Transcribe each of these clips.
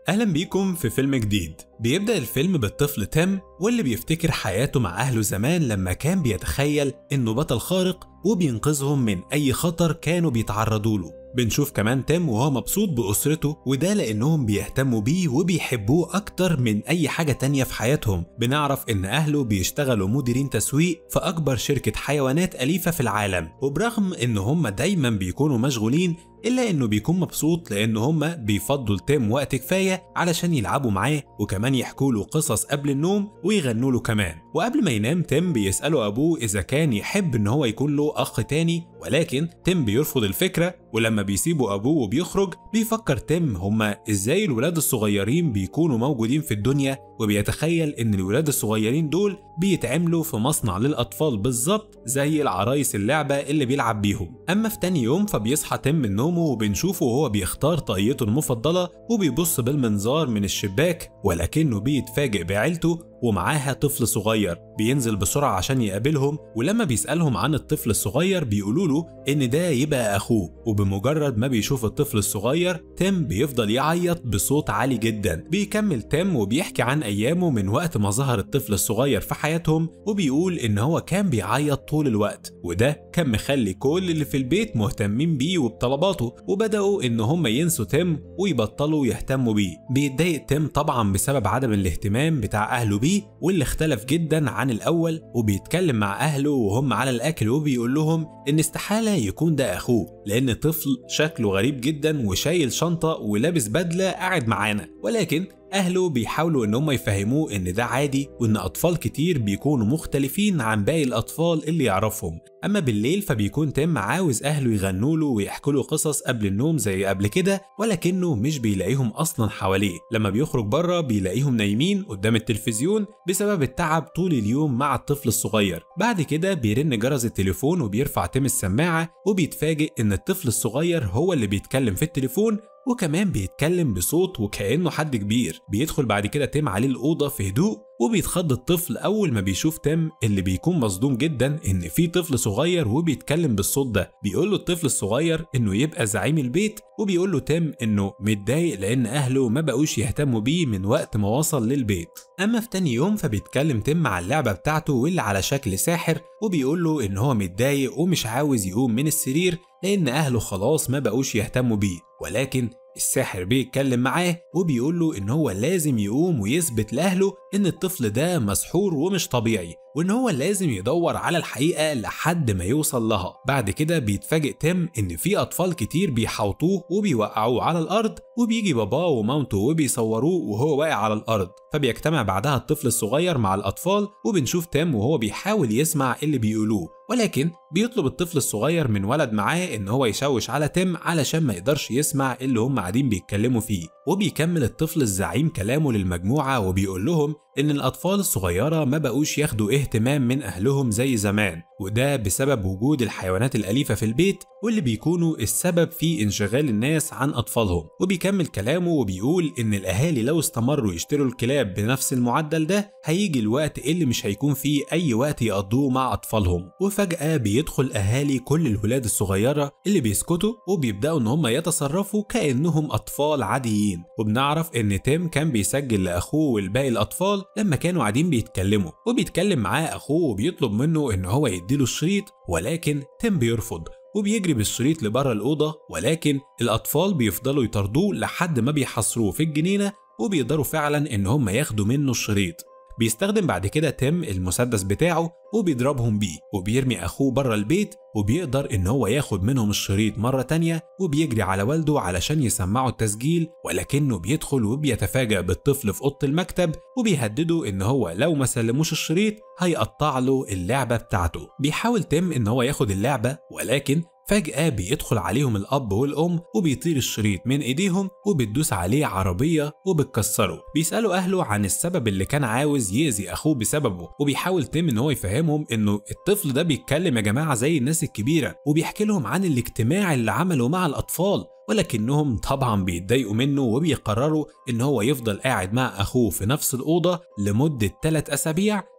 أهلا بيكم في فيلم جديد بيبدأ الفيلم بالطفل تيم واللي بيفتكر حياته مع أهله زمان لما كان بيتخيل إنه بطل خارق وبينقذهم من أي خطر كانوا بيتعرضوا له بنشوف كمان تيم وهو مبسوط بأسرته وده لأنهم بيهتموا بيه وبيحبوه أكتر من أي حاجة تانية في حياتهم بنعرف إن أهله بيشتغلوا مديرين تسويق في أكبر شركة حيوانات أليفة في العالم وبرغم إن هم دايما بيكونوا مشغولين إلا إنه بيكون مبسوط لأن هما بيفضوا لتيم وقت كفاية علشان يلعبوا معاه وكمان يحكوا له قصص قبل النوم ويغنوا له كمان وقبل ما ينام تيم بيسأله أبوه إذا كان يحب إن هو يكون له أخ تاني ولكن تيم بيرفض الفكرة ولما بيسيبوا أبوه وبيخرج بيفكر تيم هما إزاي الولاد الصغيرين بيكونوا موجودين في الدنيا وبيتخيل إن الولاد الصغيرين دول بيتعملوا في مصنع للأطفال بالظبط زي العرايس اللعبة اللي بيلعب بيهم أما في تاني يوم فبيصحى تيم من نومه وبنشوفه وهو بيختار طاقيته المفضلة وبيبص بالمنظار من الشباك ولكنه بيتفاجئ بعيلته ومعاها طفل صغير بينزل بسرعة عشان يقابلهم ولما بيسألهم عن الطفل الصغير بيقولوا له إن ده يبقى أخوه وبمجرد ما بيشوف الطفل الصغير تيم بيفضل يعيط بصوت عالي جدا بيكمل تيم وبيحكي عن أيامه من وقت ما ظهر الطفل الصغير في حياتهم وبيقول إن هو كان بيعيط طول الوقت وده كان مخلي كل اللي في البيت مهتمين بيه وبطلباته وبدأوا إن هم ينسوا تيم ويبطلوا يهتموا بيه بيتضايق تيم طبعا بسبب عدم الاهتمام بتاع أهله بيه واللي اختلف جدا عن الأول وبيتكلم مع أهله وهم على الأكل وبيقول لهم إن استحالة يكون ده أخوه لأن طفل شكله غريب جدا وشايل شنطة ولابس بدلة قاعد معانا ولكن أهله بيحاولوا إن هم يفهموه إن ده عادي وإن أطفال كتير بيكونوا مختلفين عن باقي الأطفال اللي يعرفهم أما بالليل فبيكون تيم عاوز أهله يغنوا له ويحكوا له قصص قبل النوم زي قبل كده ولكنه مش بيلاقيهم أصلا حواليه لما بيخرج بره بيلاقيهم نايمين قدام التلفزيون بسبب التعب طول اليوم مع الطفل الصغير بعد كده بيرن جرس التليفون وبيرفع تيم السماعة وبيتفاجئ إن الطفل الصغير هو اللي بيتكلم في التليفون وكمان بيتكلم بصوت وكأنه حد كبير بيدخل بعد كده تيم عليه الأوضة في هدوء وبيتخض الطفل أول ما بيشوف تيم اللي بيكون مصدوم جدا إن في طفل صغير وبيتكلم بالصوت ده بيقول له الطفل الصغير إنه يبقى زعيم البيت وبيقول له تيم إنه متضايق لأن أهله ما بقوش يهتموا بيه من وقت ما وصل للبيت أما في تاني يوم فبيتكلم تيم مع اللعبة بتاعته واللي على شكل ساحر وبيقول له إن هو متضايق ومش عاوز يقوم من السرير لأن أهله خلاص ما بقوش يهتموا بيه ولكن الساحر بيتكلم معاه وبيقول له ان هو لازم يقوم ويثبت لاهله ان الطفل ده مسحور ومش طبيعي وان هو لازم يدور على الحقيقه لحد ما يوصل لها بعد كده بيتفاجئ تيم ان في اطفال كتير بيحوطوه وبيوقعوه على الارض وبيجي باباه ومامته وبيصوروه وهو واقع على الارض فبيجتمع بعدها الطفل الصغير مع الاطفال وبنشوف تيم وهو بيحاول يسمع اللي بيقولوه ولكن بيطلب الطفل الصغير من ولد معاه ان هو يشوش على تيم علشان ما يقدرش يسمع اللي هم قاعدين بيتكلموا فيه وبيكمل الطفل الزعيم كلامه للمجموعة وبيقول لهم إن الأطفال الصغيرة ما بقوش ياخدوا اهتمام من أهلهم زي زمان وده بسبب وجود الحيوانات الأليفة في البيت واللي بيكونوا السبب في انشغال الناس عن أطفالهم وبيكمل كلامه وبيقول إن الأهالي لو استمروا يشتروا الكلاب بنفس المعدل ده هيجي الوقت اللي مش هيكون فيه أي وقت يقضوه مع أطفالهم وفجأة بيدخل أهالي كل الولاد الصغيرة اللي بيسكتوا وبيبدأوا إن هم يتصرفوا كأنهم أطفال عاديين وبنعرف إن تيم كان بيسجل لأخوه والباقي الأطفال لما كانوا قاعدين بيتكلموا وبيتكلم معاه أخوه وبيطلب منه إن هو يديله الشريط ولكن تيم بيرفض وبيجري بالشريط لبره الأوضة ولكن الأطفال بيفضلوا يطاردوه لحد ما بيحصروه في الجنينة وبيقدروا فعلا إن هم ياخدوا منه الشريط بيستخدم بعد كده تيم المسدس بتاعه وبيضربهم بيه وبيرمي أخوه بره البيت وبيقدر إن هو ياخد منهم الشريط مرة تانية وبيجري على والده علشان يسمعه التسجيل ولكنه بيدخل وبيتفاجأ بالطفل في أوضة المكتب وبيهدده إن هو لو ما سلموش الشريط هيقطع له اللعبة بتاعته بيحاول تيم إن هو ياخد اللعبة ولكن فجأة بيدخل عليهم الأب والأم وبيطير الشريط من إيديهم وبتدوس عليه عربية وبتكسره بيسألوا أهله عن السبب اللي كان عاوز يأذي أخوه بسببه وبيحاول تيم إن هو يفهمهم إنه الطفل ده بيتكلم يا جماعة زي الناس الكبيرة وبيحكي لهم عن الاجتماع اللي عمله مع الأطفال ولكنهم طبعا بيتضايقوا منه وبيقرروا إن هو يفضل قاعد مع أخوه في نفس الأوضة لمدة 3 أسابيع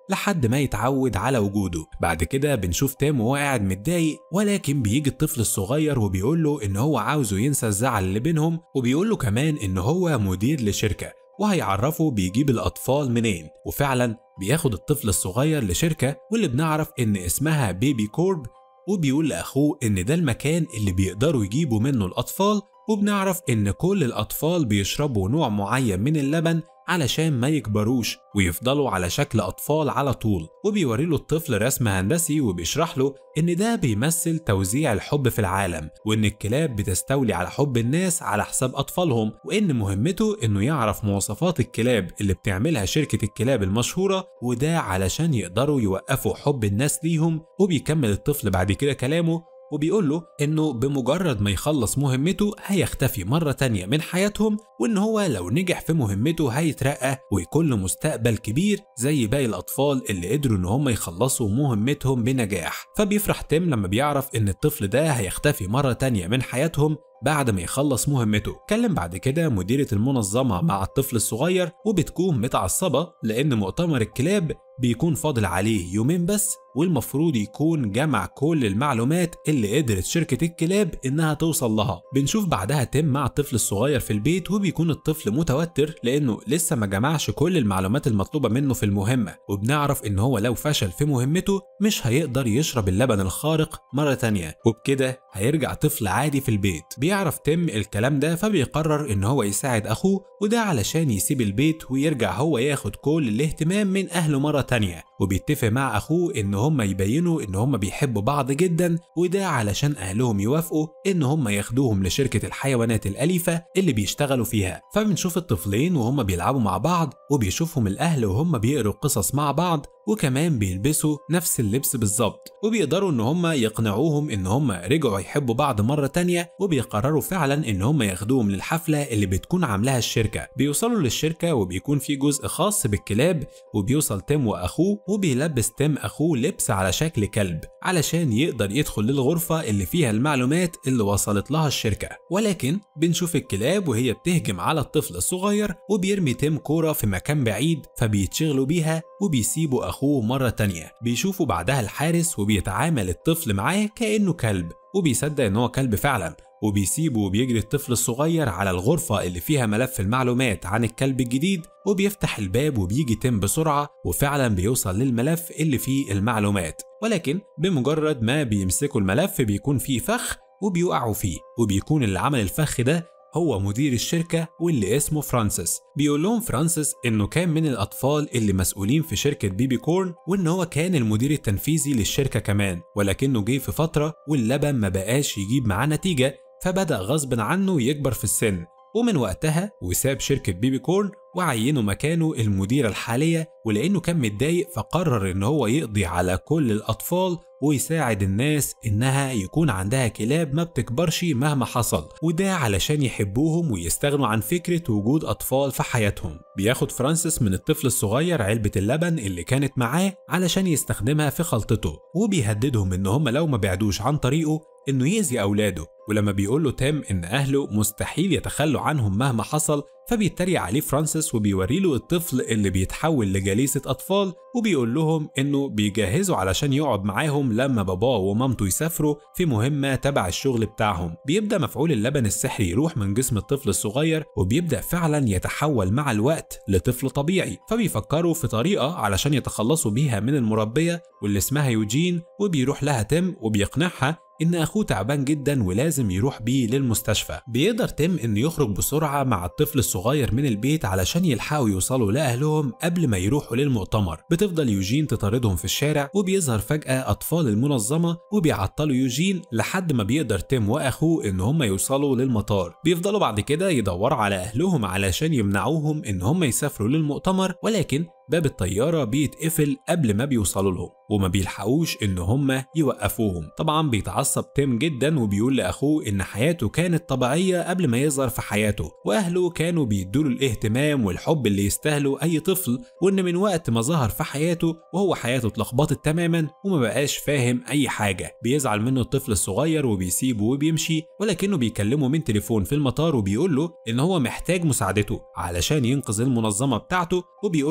لحد ما يتعود على وجوده بعد كده بنشوف تيم وهو قاعد متضايق ولكن بيجي الطفل الصغير وبيقول له ان هو عاوزه ينسى الزعل اللي بينهم وبيقول له كمان ان هو مدير لشركه وهيعرفه بيجيب الأطفال منين وفعلا بياخد الطفل الصغير لشركة واللي بنعرف إن اسمها بيبي كورب وبيقول لأخوه إن ده المكان اللي بيقدروا يجيبوا منه الأطفال وبنعرف إن كل الأطفال بيشربوا نوع معين من اللبن علشان ما يكبروش ويفضلوا على شكل أطفال على طول وبيوري له الطفل رسم هندسي وبيشرح له إن ده بيمثل توزيع الحب في العالم وإن الكلاب بتستولي على حب الناس على حساب أطفالهم وإن مهمته إنه يعرف مواصفات الكلاب اللي بتعملها شركة الكلاب المشهورة وده علشان يقدروا يوقفوا حب الناس ليهم وبيكمل الطفل بعد كده كلامه وبيقول له انه بمجرد ما يخلص مهمته هيختفي مرة تانية من حياتهم وان هو لو نجح في مهمته هيترقى ويكون له مستقبل كبير زي باقي الاطفال اللي قدروا ان هم يخلصوا مهمتهم بنجاح فبيفرح تيم لما بيعرف ان الطفل ده هيختفي مرة تانية من حياتهم بعد ما يخلص مهمته كلم بعد كده مديرة المنظمة مع الطفل الصغير وبتكون متعصبة لأن مؤتمر الكلاب بيكون فاضل عليه يومين بس والمفروض يكون جمع كل المعلومات اللي قدرت شركة الكلاب إنها توصل لها بنشوف بعدها تيم مع الطفل الصغير في البيت وبيكون الطفل متوتر لأنه لسه ما جمعش كل المعلومات المطلوبة منه في المهمة وبنعرف إن هو لو فشل في مهمته مش هيقدر يشرب اللبن الخارق مرة تانية وبكده هيرجع طفل عادي في البيت بيعرف تيم الكلام ده فبيقرر إن هو يساعد أخوه وده علشان يسيب البيت ويرجع هو ياخد كل الاهتمام من أهله مرة تانية وبيتفق مع أخوه إن هم يبينوا إن هم بيحبوا بعض جدا وده علشان أهلهم يوافقوا إن هم ياخدوهم لشركة الحيوانات الأليفة اللي بيشتغلوا فيها فبنشوف الطفلين وهم بيلعبوا مع بعض وبيشوفهم الأهل وهم بيقروا قصص مع بعض وكمان بيلبسوا نفس اللبس بالظبط وبيقدروا ان هم يقنعوهم ان هم رجعوا يحبوا بعض مرة تانية وبيقرروا فعلا ان هم ياخدوهم للحفلة اللي بتكون عاملاها الشركة بيوصلوا للشركة وبيكون في جزء خاص بالكلاب وبيوصل تيم واخوه وبيلبس تيم اخوه لبس على شكل كلب علشان يقدر يدخل للغرفة اللي فيها المعلومات اللي وصلت لها الشركة ولكن بنشوف الكلاب وهي بتهجم على الطفل الصغير وبيرمي تيم كورة في مكان بعيد فبيتشغلوا بيها وبيسيبوا أخوه مرة تانية بيشوفوا بعدها الحارس وبيتعامل الطفل معاه كأنه كلب وبيصدق إن هو كلب فعلا وبيسيبه وبيجري الطفل الصغير على الغرفة اللي فيها ملف المعلومات عن الكلب الجديد وبيفتح الباب وبيجي تيم بسرعة وفعلا بيوصل للملف اللي فيه المعلومات ولكن بمجرد ما بيمسكوا الملف بيكون فيه فخ وبيوقعوا فيه وبيكون اللي عمل الفخ ده هو مدير الشركة واللي اسمه فرانسيس بيقول لهم فرانسيس انه كان من الاطفال اللي مسؤولين في شركة بيبي كورن وان هو كان المدير التنفيذي للشركة كمان ولكنه جه في فترة واللبن ما بقاش يجيب معاه نتيجة فبدأ غصب عنه يكبر في السن ومن وقتها وساب شركة بيبي كورن وعينوا مكانه المديرة الحالية ولأنه كان متضايق فقرر إن هو يقضي على كل الأطفال ويساعد الناس إنها يكون عندها كلاب ما بتكبرش مهما حصل وده علشان يحبوهم ويستغنوا عن فكرة وجود أطفال في حياتهم بياخد فرانسيس من الطفل الصغير علبة اللبن اللي كانت معاه علشان يستخدمها في خلطته وبيهددهم إن هم لو ما بعدوش عن طريقه إنه يأذي أولاده ولما بيقول له تيم إن أهله مستحيل يتخلوا عنهم مهما حصل فبيتريق عليه فرانسيس وبيوري له الطفل اللي بيتحول لجليسة أطفال وبيقول لهم إنه بيجهزوا علشان يقعد معاهم لما باباه ومامته يسافروا في مهمة تبع الشغل بتاعهم بيبدأ مفعول اللبن السحري يروح من جسم الطفل الصغير وبيبدأ فعلا يتحول مع الوقت لطفل طبيعي فبيفكروا في طريقة علشان يتخلصوا بيها من المربية واللي اسمها يوجين وبيروح لها تيم وبيقنعها إن أخوه تعبان جدا ولازم يروح بيه للمستشفى بيقدر تيم إنه يخرج بسرعة مع الطفل الصغير من البيت علشان يلحقوا يوصلوا لأهلهم قبل ما يروحوا للمؤتمر بتفضل يوجين تطاردهم في الشارع وبيظهر فجأة أطفال المنظمة وبيعطلوا يوجين لحد ما بيقدر تيم وأخوه إن هم يوصلوا للمطار بيفضلوا بعد كده يدوروا على أهلهم علشان يمنعوهم إن هم يسافروا للمؤتمر ولكن باب الطيارة بيتقفل قبل ما بيوصلوا لهم وما بيلحقوش ان هم يوقفوهم طبعا بيتعصب تيم جدا وبيقول لاخوه ان حياته كانت طبيعية قبل ما يظهر في حياته واهله كانوا بيدوله الاهتمام والحب اللي يستاهله اي طفل وان من وقت ما ظهر في حياته وهو حياته اتلخبطت تماما وما بقاش فاهم اي حاجة بيزعل منه الطفل الصغير وبيسيبه وبيمشي ولكنه بيكلمه من تليفون في المطار وبيقول له ان هو محتاج مساعدته علشان ينقذ المنظمة بتاعته وبيقول له تيم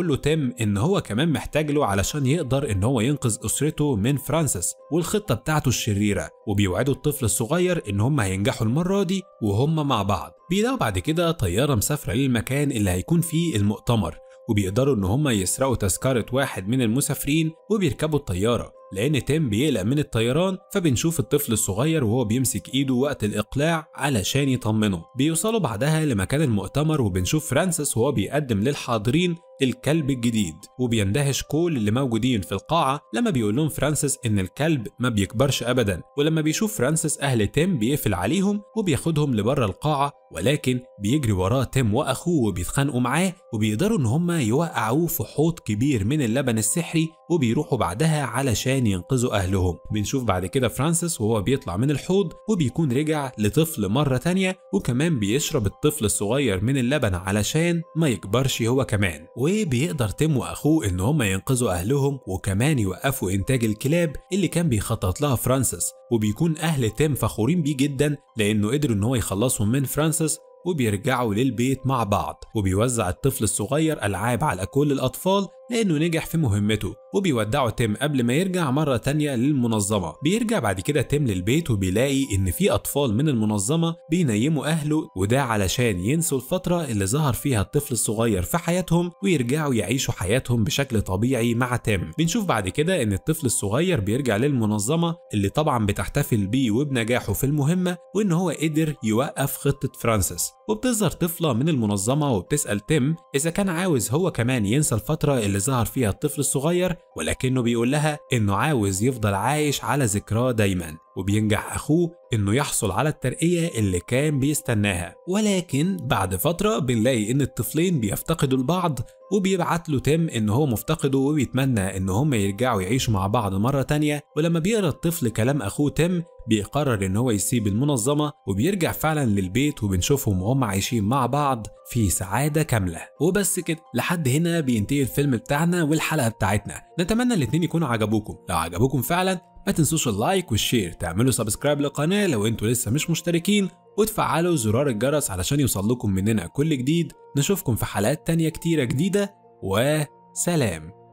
تيم ان هو كمان محتاج له علشان يقدر ان هو ينقذ اسرته من فرانسيس والخطه بتاعته الشريره وبيوعدوا الطفل الصغير ان هم هينجحوا المره دي وهم مع بعض بيلاقوا بعد كده طياره مسافره للمكان اللي هيكون فيه المؤتمر وبيقدروا ان هم يسرقوا تذكره واحد من المسافرين وبيركبوا الطياره لان تيم بيقلق من الطيران فبنشوف الطفل الصغير وهو بيمسك ايده وقت الاقلاع علشان يطمنه بيوصلوا بعدها لمكان المؤتمر وبنشوف فرانسيس وهو بيقدم للحاضرين الكلب الجديد وبيندهش كل اللي موجودين في القاعة لما بيقول لهم فرانسيس إن الكلب ما بيكبرش أبدا ولما بيشوف فرانسيس أهل تيم بيقفل عليهم وبياخدهم لبره القاعة ولكن بيجري وراه تيم وأخوه وبيتخانقوا معاه وبيقدروا إن هما يوقعوه في حوض كبير من اللبن السحري وبيروحوا بعدها علشان ينقذوا أهلهم بنشوف بعد كده فرانسيس وهو بيطلع من الحوض وبيكون رجع لطفل مرة تانية وكمان بيشرب الطفل الصغير من اللبن علشان ما يكبرش هو كمان وبيقدر تيم واخوه ان هم ينقذوا اهلهم وكمان يوقفوا انتاج الكلاب اللي كان بيخطط لها فرانسيس وبيكون اهل تيم فخورين بيه جدا لانه قدروا ان هو يخلصهم من فرانسيس وبيرجعوا للبيت مع بعض وبيوزع الطفل الصغير ألعاب على كل الأطفال لأنه نجح في مهمته وبيودعوا تيم قبل ما يرجع مرة تانية للمنظمة بيرجع بعد كده تيم للبيت وبيلاقي إن في أطفال من المنظمة بينيموا أهله وده علشان ينسوا الفترة اللي ظهر فيها الطفل الصغير في حياتهم ويرجعوا يعيشوا حياتهم بشكل طبيعي مع تيم بنشوف بعد كده إن الطفل الصغير بيرجع للمنظمة اللي طبعا بتحتفل بيه وبنجاحه في المهمة وإن هو قدر يوقف خطة فرانسيس وبتظهر طفلة من المنظمة وبتسأل تيم إذا كان عاوز هو كمان ينسى الفترة اللي ظهر فيها الطفل الصغير ولكنه بيقول لها إنه عاوز يفضل عايش على ذكراه دايما وبينجح أخوه إنه يحصل على الترقية اللي كان بيستناها ولكن بعد فترة بنلاقي إن الطفلين بيفتقدوا البعض وبيبعت له تيم إن هو مفتقده وبيتمنى إن هم يرجعوا يعيشوا مع بعض مرة تانية ولما بيقرا الطفل كلام أخوه تيم بيقرر إن هو يسيب المنظمة وبيرجع فعلا للبيت وبنشوفهم وهم عايشين مع بعض في سعادة كاملة وبس كده لحد هنا بينتهي الفيلم بتاعنا والحلقة بتاعتنا نتمنى الاتنين يكونوا عجبوكم لو عجبوكم فعلا ما تنسوش اللايك والشير تعملوا سبسكرايب للقناة لو انتوا لسه مش مشتركين وتفعلوا زرار الجرس علشان يوصل لكم مننا كل جديد نشوفكم في حلقات تانية كتيرة جديدة وسلام